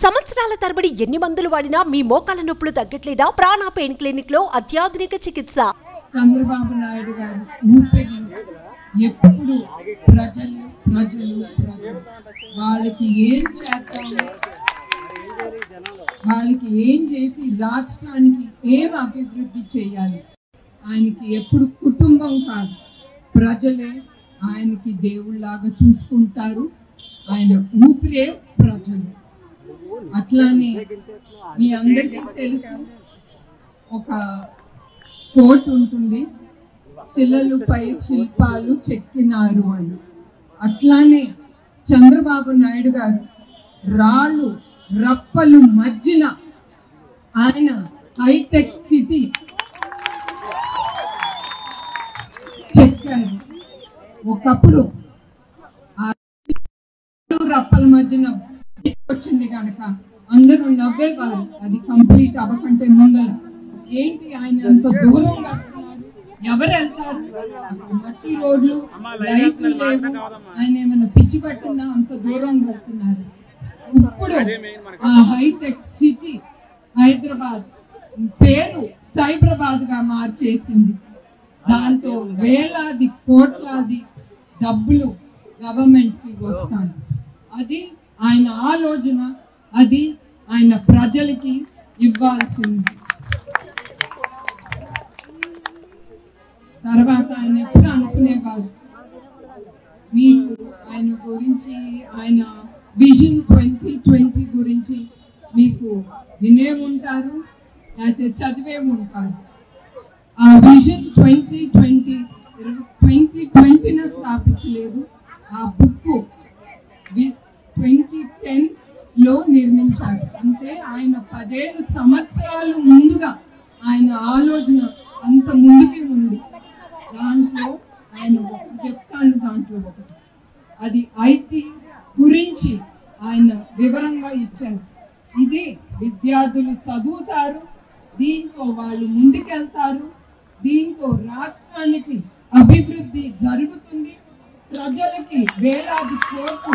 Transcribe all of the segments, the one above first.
సంవత్సరాల తరబడి ఎన్ని మందులు వాడినా మీ మోకాల నొప్పులు తగ్గట్లేదా ప్రాణ పెయిన్ క్లినిక్ లో అత్యాధునిక చికిత్స చంద్రబాబు నాయుడు గారు ఊపిరి ఎప్పుడు ప్రజలు ప్రజలు ప్రజలు వాళ్ళకి ఏం చేద్దాము వాళ్ళకి ఏం చేసి రాష్ట్రానికి ఏం అభివృద్ధి చేయాలి ఆయనకి ఎప్పుడు కుటుంబం కాదు ప్రజలే ఆయనకి దేవుళ్ళలాగా చూసుకుంటారు ఆయన ఊపిరే ప్రజలు అట్లానే మీ అందరికీ తెలుసు ఒక కోట్ ఉంటుంది శిలలుపై శిల్పాలు చెక్కినారు అని అట్లానే చంద్రబాబు నాయుడు గారు రాళ్ళు రప్పలు మధ్యన ఆయన హైటెక్ సిటీ చెక్కారు ఒకప్పుడు ఆ రప్పల మధ్యన వచ్చింది కనుక అందరూ నవ్వేవారు అది కంప్లీట్ అవ్వకంటే ముందల ఏంటి ఆయన అంత దూరం కడుతున్నారు ఎవరు వెళ్తారు అక్కడ మట్టి రోడ్లు లైట్లు లేవు ఆయన ఏమైనా పిచ్చి పట్టిందా అంత దూరం కడుతున్నారు ఇప్పుడు ఆ హైటెక్ సిటీ హైదరాబాద్ పేరు సైబరాబాద్ గా మార్చేసింది దాంతో వేలాది కోట్లాది డబ్బులు గవర్నమెంట్ కి వస్తాయి అది ఆయన ఆలోచన అది ఆయన ప్రజలకి ఇవ్వాల్సింది తర్వాత ఆయన ఎప్పుడు అనుకునేవారు మీకు ఆయన గురించి ఆయన విజన్ ట్వంటీ ట్వంటీ గురించి మీకు వినే ఉంటారు లేకపోతే చదివే ఉంటారు ఆ విజన్ ట్వంటీ ట్వంటీ ట్వంటీ ట్వంటీన స్థాపించలేదు ఆ బుక్ ట్వంటీ టెన్ లో నిర్మించారు అంటే ఆయన పదేళ్ళు సంవత్సరాలు ముందుగా ఆయన ఆలోచన అంత ముందుకే ఉంది దాంట్లో ఆయన ఒకటి చెప్తాను దాంట్లో ఒకటి అది ఐటీ గురించి ఆయన వివరంగా ఇచ్చారు ఇది విద్యార్థులు చదువుతారు దీంతో వాళ్ళు ముందుకెళ్తారు దీంతో రాష్ట్రానికి అభివృద్ధి జరుగుతుంది ప్రజలకి వేలాది కోట్లు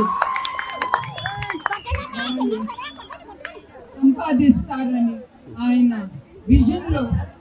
సంపాదిస్తారని ఆయన విజన్ లో